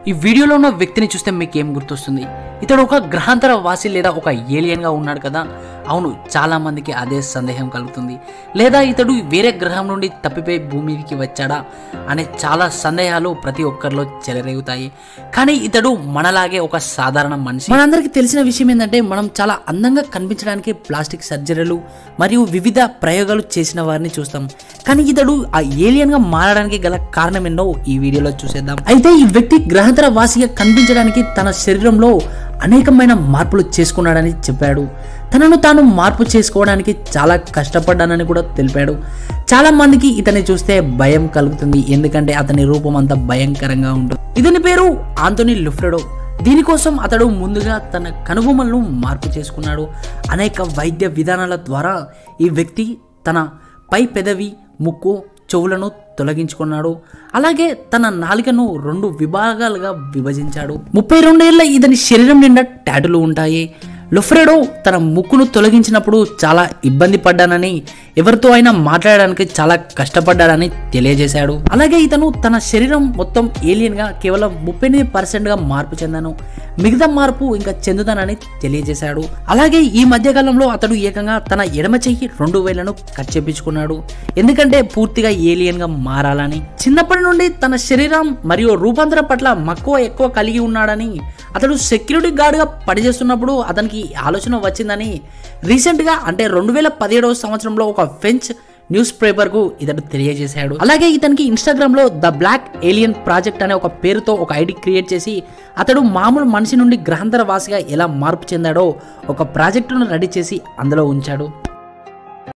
ఈ వీడియోలో ఉన్న వ్యక్తిని చూస్తే మీకు ఏం గుర్తొస్తుంది ఇతడు ఒక గ్రహాంతర వాసి లేదా ఒక ఏలియన్గా ఉన్నాడు కదా అవును చాలా మందికి అదే సందేహం కలుగుతుంది లేదా ఇతడు వేరే గ్రహం నుండి తప్పిపోయి భూమికి వచ్చాడా అనే చాలా సందేహాలు ప్రతి ఒక్కరిలో చెలరేగుతాయి కానీ ఇతడు మనలాగే ఒక సాధారణ మనిషి మనందరికీ తెలిసిన విషయం ఏంటంటే మనం చాలా అందంగా కనిపించడానికి ప్లాస్టిక్ సర్జరీలు మరియు వివిధ ప్రయోగాలు చేసిన వారిని చూస్తాం కానీ ఇతడు ఆ ఏలియన్ గా మారడానికి గల కారణం ఏంటో ఈ వీడియోలో చూసేద్దాం అయితే ఈ వ్యక్తి గ్రహాంతర వాసిగా కనిపించడానికి తన శరీరంలో అనేకమైన మార్పులు చేసుకున్నాడని చెప్పాడు తనను తాను మార్పు చేసుకోవడానికి చాలా కష్టపడ్డానని కూడా తెలిపాడు చాలా మందికి ఇతన్ని చూస్తే భయం కలుగుతుంది ఎందుకంటే అతని రూపం అంత భయంకరంగా ఉంటుంది ఇతని పేరు ఆంటోనీ లుఫ్రెడో దీనికోసం అతడు ముందుగా తన కనుబొమ్మలను మార్పు చేసుకున్నాడు అనేక వైద్య విధానాల ద్వారా ఈ వ్యక్తి తన పై పెదవి ముక్కు చెవులను తొలగించుకున్నాడు అలాగే తన నాలుకను రెండు విభాగాలుగా విభజించాడు ముప్పై రెండేళ్ల ఇతని శరీరం నిండా టాటులు ఉంటాయి లొఫ్రెడో తన ముక్కును తొలగించినప్పుడు చాలా ఇబ్బంది పడ్డానని ఎవరితో అయినా మాట్లాడడానికి చాలా కష్టపడ్డాడని తెలియజేశాడు అలాగే ఇతను తన శరీరం మొత్తం ఏలియన్ గా కేవలం ముప్పై ఎనిమిది పర్సెంట్ గా మార్పు చెందాను మిగతా మార్పు ఇంకా చెందుతానని తెలియజేశాడు అలాగే ఈ మధ్య కాలంలో అతడు ఏకంగా తన ఎడమ చెయ్యి రెండు వేలను కట్ చేపించుకున్నాడు ఎందుకంటే పూర్తిగా ఏలియన్ గా మారాలని చిన్నప్పటి నుండి తన శరీరం మరియు రూపాంతరం పట్ల మక్కువ ఎక్కువ కలిగి ఉన్నాడని అతడు సెక్యూరిటీ గార్డ్ గా పనిచేస్తున్నప్పుడు అతనికి ఈ ఆలోచన వచ్చిందని రీసెంట్ గా అంటే రెండు వేల పదిహేడవ సంవత్సరంలో ఒక ఫెంచ్ న్యూస్ పేపర్ కు ఇతడు తెలియజేశాడు అలాగే ఇతనికి ఇన్స్టాగ్రామ్ లో ద బ్లాక్ ఏలియన్ ప్రాజెక్ట్ అనే ఒక పేరుతో ఒక ఐడి క్రియేట్ చేసి అతడు మామూలు మనిషి నుండి గ్రహాంతర వాసిగా ఎలా మార్పు చెందాడో ఒక ప్రాజెక్టును రెడీ చేసి అందులో ఉంచాడు